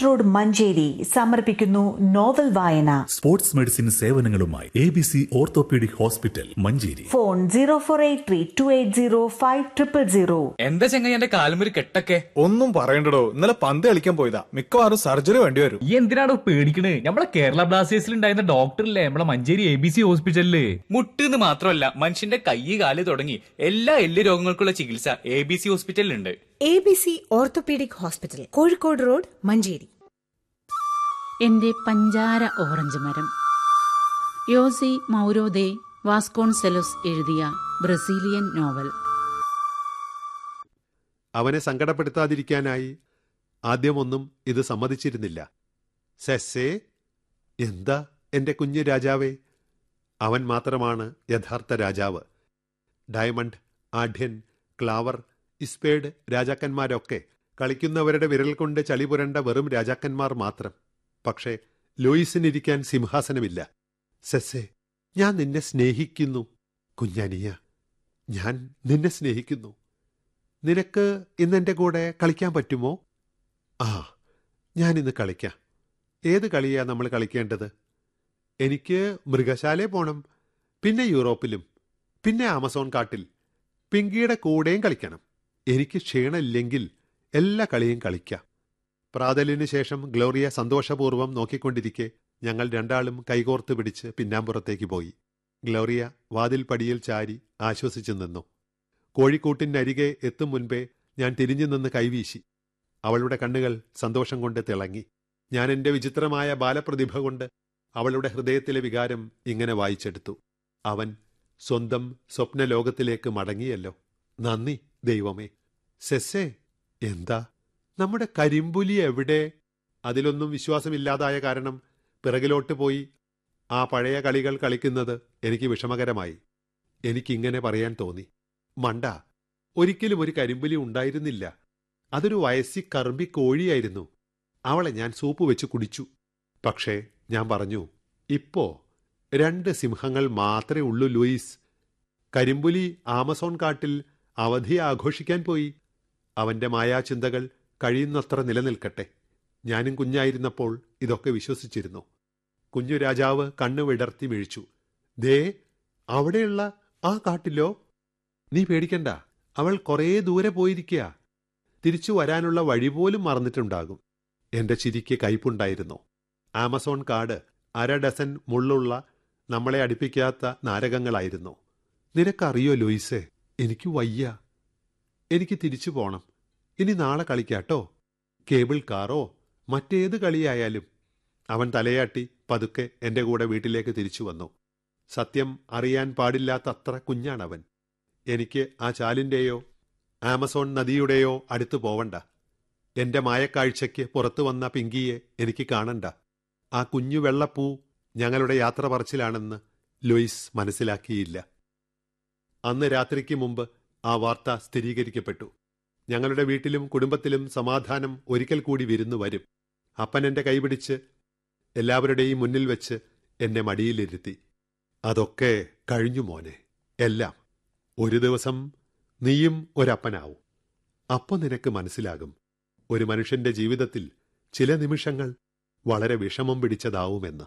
Calicut road Manjeri സമർപ്പിക്കുന്നു novel വായന sports medicine സേവനങ്ങളുമായി A B C orthopaedic hospital Manjeri phone zero four eight three two eight zero five triple zero എന്താ ചെങ്ങായി എന്റെ കാലുമൊരു കെട്ടൊക്കെ ഒന്നും പറയണ്ടടോ ഇന്നലെ പന്ത് കളിക്കാൻ പോയതാ മിക്കവാറും സർജറി വേണ്ടി വരും ഈ എന്തിനാണോ പേടിക്കണേ നമ്മളെ കേരള ബ്ലാസ്റ്റേഴ്സിൽ ഉണ്ടായിരുന്ന ഡോക്ടറില്ലേ നമ്മളെ മഞ്ചേരി എ ബി സി ഹോസ്പിറ്റലില് മുട്ടെന്ന് മാത്രമല്ല മനുഷ്യന്റെ കൈ കാല് തുടങ്ങി എല്ലാ എല്ല് രോഗങ്ങൾക്കുള്ള ചികിത്സ എ ബി സി ഹോസ്പിറ്റലിലുണ്ട് A B C orthopaedic hospital Kozhikode road Manjeri എന്റെ പഞ്ചാര ഓറഞ്ച് മരം യോസി മൗരോദെ വാസ്കോൺസെലോസ് എഴുതിയ ബ്രസീലിയൻ നോവൽ അവനെ സങ്കടപ്പെടുത്താതിരിക്കാനായി ആദ്യമൊന്നും ഇത് സമ്മതിച്ചിരുന്നില്ല സെസ്സേ എന്താ എന്റെ കുഞ്ഞു രാജാവേ അവൻ മാത്രമാണ് യഥാർത്ഥ രാജാവ് ഡയമണ്ട് ആഢ്യൻ ക്ലാവർ ഇസ്പേഡ് രാജാക്കന്മാരൊക്കെ കളിക്കുന്നവരുടെ വിരൽ കൊണ്ട് ചളി പുരണ്ട വെറും രാജാക്കന്മാർ മാത്രം പക്ഷേ ലൂയിസിനിരിക്കാൻ സിംഹാസനമില്ല സെസ്സേ ഞാൻ നിന്നെ സ്നേഹിക്കുന്നു കുഞ്ഞാനിയ ഞാൻ നിന്നെ സ്നേഹിക്കുന്നു നിനക്ക് ഇന്നെന്റെ കൂടെ കളിക്കാൻ പറ്റുമോ ആ ഞാനിന്ന് കളിക്കാം ഏത് കളിയാ നമ്മൾ കളിക്കേണ്ടത് എനിക്ക് മൃഗശാലയിൽ പോണം പിന്നെ യൂറോപ്പിലും പിന്നെ ആമസോൺ കാട്ടിൽ പിങ്കിയുടെ കൂടെയും കളിക്കണം എനിക്ക് ക്ഷീണമില്ലെങ്കിൽ എല്ലാ കളിയും കളിക്കാം പ്രാതലിന് ശേഷം ഗ്ലോറിയ സന്തോഷപൂർവ്വം നോക്കിക്കൊണ്ടിരിക്കെ ഞങ്ങൾ രണ്ടാളും കൈകോർത്ത് പിടിച്ച് പിന്നാമ്പുറത്തേക്ക് പോയി ഗ്ലോറിയ വാതിൽ പടിയിൽ ചാരി ആശ്വസിച്ചു നിന്നു കോഴിക്കൂട്ടിനരികെ എത്തും മുൻപേ ഞാൻ തിരിഞ്ഞു നിന്ന് കൈവീശി അവളുടെ കണ്ണുകൾ സന്തോഷം കൊണ്ട് തിളങ്ങി ഞാൻ എന്റെ വിചിത്രമായ ബാലപ്രതിഭ കൊണ്ട് അവളുടെ ഹൃദയത്തിലെ വികാരം ഇങ്ങനെ വായിച്ചെടുത്തു അവൻ സ്വന്തം സ്വപ്നലോകത്തിലേക്ക് മടങ്ങിയല്ലോ നന്ദി ദൈവമേ സെസ്സേ എന്താ നമ്മുടെ കരിമ്പുലി എവിടെ അതിലൊന്നും വിശ്വാസമില്ലാതായ കാരണം പിറകിലോട്ട് പോയി ആ പഴയ കളികൾ കളിക്കുന്നത് എനിക്ക് വിഷമകരമായി എനിക്കിങ്ങനെ പറയാൻ തോന്നി മണ്ട ഒരിക്കലും ഒരു കരിമ്പുലി ഉണ്ടായിരുന്നില്ല അതൊരു വയസ്സി കറുമ്പി കോഴിയായിരുന്നു അവളെ ഞാൻ സൂപ്പ് വെച്ച് കുടിച്ചു പക്ഷേ ഞാൻ പറഞ്ഞു ഇപ്പോ രണ്ട് സിംഹങ്ങൾ മാത്രമേ ഉള്ളൂ ലൂയിസ് കരിമ്പുലി ആമസോൺ കാട്ടിൽ അവധി ആഘോഷിക്കാൻ പോയി അവന്റെ മായാചിന്തകൾ കഴിയുന്നത്ര നിലനിൽക്കട്ടെ ഞാനും കുഞ്ഞായിരുന്നപ്പോൾ ഇതൊക്കെ വിശ്വസിച്ചിരുന്നു കുഞ്ഞു രാജാവ് കണ്ണു വിടർത്തി വീഴിച്ചു ദേ അവിടെയുള്ള ആ കാട്ടിലോ നീ പേടിക്കണ്ട അവൾ കുറേ ദൂരെ പോയിരിക്കുക തിരിച്ചു വരാനുള്ള വഴി പോലും മറന്നിട്ടുണ്ടാകും എന്റെ ചിരിക്ക് കയ്പുണ്ടായിരുന്നു ആമസോൺ കാട് അര ഡസൻ മുള്ളുള്ള നമ്മളെ അടുപ്പിക്കാത്ത നാരകങ്ങളായിരുന്നു നിനക്കറിയോ ലൂയിസേ എനിക്ക് വയ്യ എനിക്ക് തിരിച്ചു പോണം ഇനി നാളെ കളിക്കാട്ടോ കേബിൾ കാറോ മറ്റേത് കളിയായാലും അവൻ തലയാട്ടി പതുക്കെ എന്റെ കൂടെ വീട്ടിലേക്ക് തിരിച്ചു വന്നു സത്യം അറിയാൻ പാടില്ലാത്തത്ര കുഞ്ഞാണവൻ എനിക്ക് ആ ചാലിന്റെയോ ആമസോൺ നദിയുടെയോ അടുത്ത് പോവണ്ട എന്റെ മായക്കാഴ്ചയ്ക്ക് പുറത്തു വന്ന പിങ്കിയെ എനിക്ക് കാണണ്ട ആ കുഞ്ഞു വെള്ളപ്പൂ ഞങ്ങളുടെ യാത്ര പറച്ചിലാണെന്ന് ലൂയിസ് മനസ്സിലാക്കിയില്ല അന്ന് രാത്രിക്ക് മുമ്പ് ആ വാർത്ത സ്ഥിരീകരിക്കപ്പെട്ടു ഞങ്ങളുടെ വീട്ടിലും കുടുംബത്തിലും സമാധാനം ഒരിക്കൽ കൂടി വിരുന്നു വരും അപ്പൻ എന്റെ കൈപിടിച്ച് എല്ലാവരുടെയും മുന്നിൽ വെച്ച് എന്നെ മടിയിലിരുത്തി അതൊക്കെ കഴിഞ്ഞു മോനെ എല്ലാം ഒരു ദിവസം നീയും ഒരപ്പനാവും അപ്പൊ നിനക്ക് മനസ്സിലാകും ഒരു മനുഷ്യന്റെ ജീവിതത്തിൽ ചില നിമിഷങ്ങൾ വളരെ വിഷമം പിടിച്ചതാവുമെന്ന്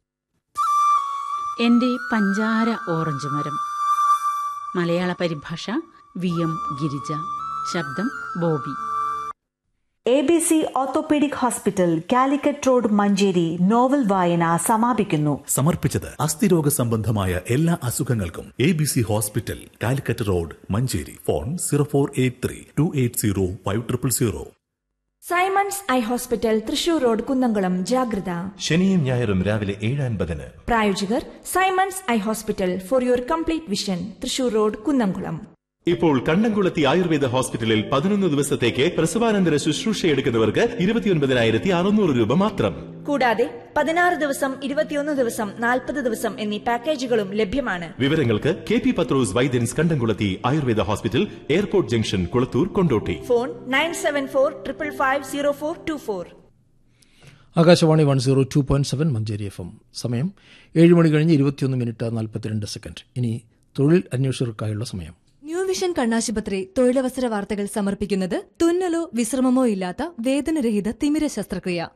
എന്റെ പഞ്ചാര ഓറഞ്ച് മരം മലയാള പരിഭാഷ വി എം ഗിരിജ ശബ്ദം Bobby A B C orthopaedic hospital Calicut road Manjeri novel വായന സമാപിക്കുന്നു സമർപ്പിച്ചത് അസ്ഥിരോഗ സംബന്ധമായ എല്ലാ അസുഖങ്ങൾക്കും A B C hospital Calicut road Manjeri phone zero four eight three two eight zero five triple zero Simons eye hospital Thrissur road Kunnamkulam ജാഗ്രത ശനിയും ഞായറും രാവിലെ ഏഴ് അൻപതിന് പ്രായോജകർ Simons eye hospital for your complete vision Thrissur road Kunnamkulam ഇപ്പോൾ കണ്ണംകുളത്തി ആയുർവേദ ഹോസ്പിറ്റലിൽ പതിനൊന്ന് ദിവസത്തേക്ക് പ്രസവാനന്തര ശുശ്രൂഷ എടുക്കുന്നവർക്ക് ഇരുപത്തിയൊൻപതിനായിരത്തി അറുന്നൂറ് രൂപ മാത്രം കൂടാതെ പതിനാറ് ദിവസം ഇരുപത്തിയൊന്ന് ദിവസം നാൽപ്പത് ദിവസം എന്നീ പാക്കേജുകളും ലഭ്യമാണ് വിവരങ്ങൾക്ക് K P Pathros Vaidyans Kandamkulathi Ayurveda hospital airport junction Kulathur Kondotty phone nine seven four triple five zero four two four Akashvani one zero two point seven Manjeri F M സമയം ഏഴ് മണി കഴിഞ്ഞ് ഇരുപത്തിയൊന്ന് മിനിറ്റ് നാൽപ്പത്തിരണ്ട് സെക്കൻഡ് ഇനി തൊഴിൽ അന്വേഷകർക്കായുള്ള സമയം ന്യൂ വിഷൻ കണ്ണാശുപത്രി തൊഴിലവസര വാർത്തകൾ സമർപ്പിക്കുന്നത് തുന്നലോ വിശ്രമമോ ഇല്ലാത്ത വേദനരഹിത തിമിര ശസ്ത്രക്രിയ